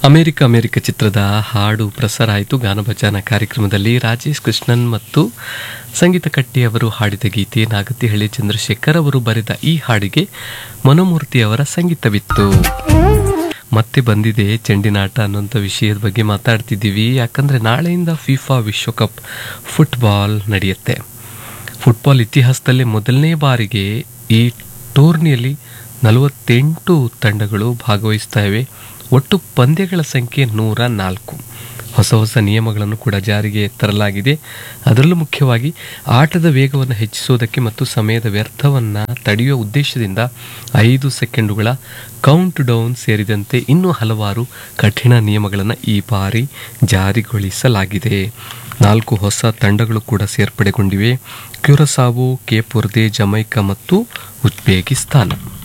America America ಚಿತ್ರದ ಹಾಡು ಪ್ರಸಾರ ಆಯಿತು ಗಾನಭಜಾನ ಕಾರ್ಯಕ್ರಮದಲ್ಲಿ ರಾಜೇಶ್ ಕೃಷ್ಣನ್ ಮತ್ತು ಸಂಗೀತ ಕಟ್ಟಿ ಅವರು ಹಾಡಿದ ಗೀತೆ ನಾಗತಿಹಳ್ಳಿ ಚಂದ್ರಶೇಖರ್ ಅವರು ಬರೆದ ಈ ಹಾಡಿಗೆ ಮನೋಮೂರ್ತಿ ಅವರ ಸಂಗೀತವಿತ್ತು ಮತ್ತೆ ಬಂದಿದೆ ಚೆಂಡಿನಾಟ ಅನ್ನೋಂಥ ವಿಷಯದ ಬಗ್ಗೆ ಮಾತಾಡ್ತಿದ್ದೀವಿ ಯಾಕಂದ್ರೆ ನಾಳೆಯಿಂದ ಫಿಫಾ ವಿಶ್ವಕಪ್ ಫುಟ್ಬಾಲ್ ನಡೆಯುತ್ತೆ ಫುಟ್ಬಾಲ್ ಇತಿಹಾಸದಲ್ಲೇ ಮೊದಲನೇ ಬಾರಿಗೆ ಈ ಟೂರ್ನಿಯಲ್ಲಿ ನಲವತ್ತೆಂಟು ತಂಡಗಳು ಭಾಗವಹಿಸ್ತಾ ಇವೆ ಒಟ್ಟು ಪಂದ್ಯಗಳ ಸಂಖ್ಯೆ ನೂರ ನಾಲ್ಕು ಹೊಸ ಹೊಸ ನಿಯಮಗಳನ್ನು ಕೂಡ ಜಾರಿಗೆ ತರಲಾಗಿದೆ ಅದರಲ್ಲೂ ಮುಖ್ಯವಾಗಿ ಆಟದ ವೇಗವನ್ನು ಹೆಚ್ಚಿಸುವುದಕ್ಕೆ ಮತ್ತು ಸಮಯದ ವ್ಯರ್ಥವನ್ನು ತಡೆಯುವ ಉದ್ದೇಶದಿಂದ ಐದು ಸೆಕೆಂಡುಗಳ ಕೌಂಟ್ ಡೌನ್ ಸೇರಿದಂತೆ ಇನ್ನೂ ಹಲವಾರು ಕಠಿಣ ನಿಯಮಗಳನ್ನು ಈ ಬಾರಿ ಜಾರಿಗೊಳಿಸಲಾಗಿದೆ ನಾಲ್ಕು ಹೊಸ ತಂಡಗಳು ಕೂಡ ಸೇರ್ಪಡೆಗೊಂಡಿವೆ ಕ್ಯೂರಸಾವು ಕೇಪ್ ವರ್ದೆ ಜಮೈಕಾ ಮತ್ತು ಉಜ್ಬೇಕಿಸ್ತಾನ